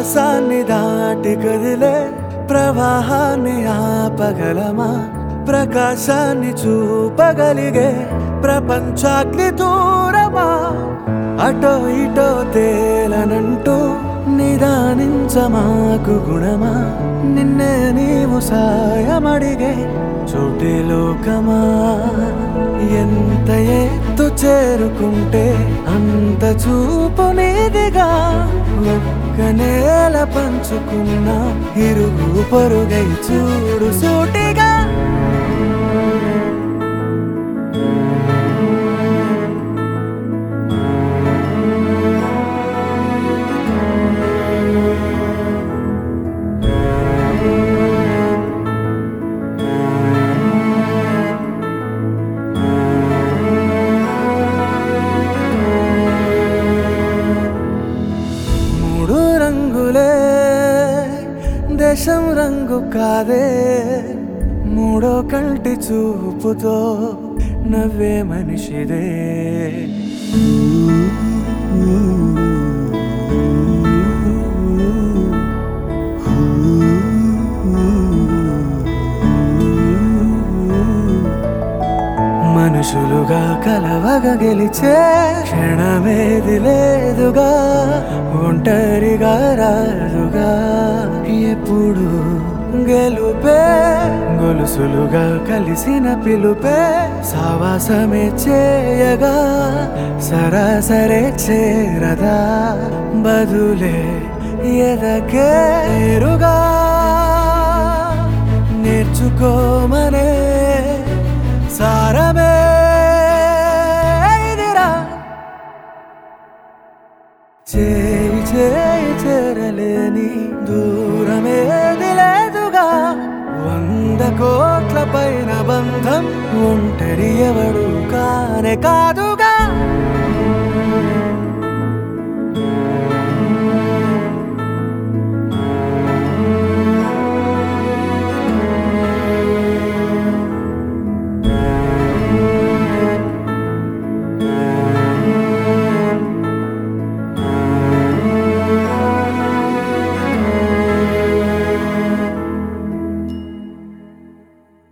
ఆకాశాన్ని దాటి కదిలే ప్రవాహాన్ని ఆపగలమా ప్రకాశాన్ని చూపగలిగే ప్రపంచాగ్ని దూరమా అటో ఇటో తేలనంటూ నిదానించమాకు గుణమా నిన్నే నీవు సాయమడిగే చోటి లోకమా ఎంత ఎత్తు చేరుకుంటే అంత చూపు నీదిగా ఒక్క నేల పంచుకున్న ఇరుగు పొరుగై చూడు సూటిగా మూడు రంగులే దేశం రంగు కాదే మూడో కంటి చూపుతో నవ్వే మనిషిదే మనుషులుగా కలవగా గెలిచే క్షణమేది లేదుగా ఒంటరిగా రాదుగా ఎప్పుడు గెలుపే గొలుసులుగా కలిసిన పిలుపే సావాసమే చేయగా సరాసరే చేరదా బదులే ఎదకే ఎరుగా నేర్చుకోమనే సారమే ఇదిరా చేయి చేయి చేరలేని దూరమేది లేదుగా వంద కోట్ల పైన బంధం ఒంటరి ఎవడు కానే కాదు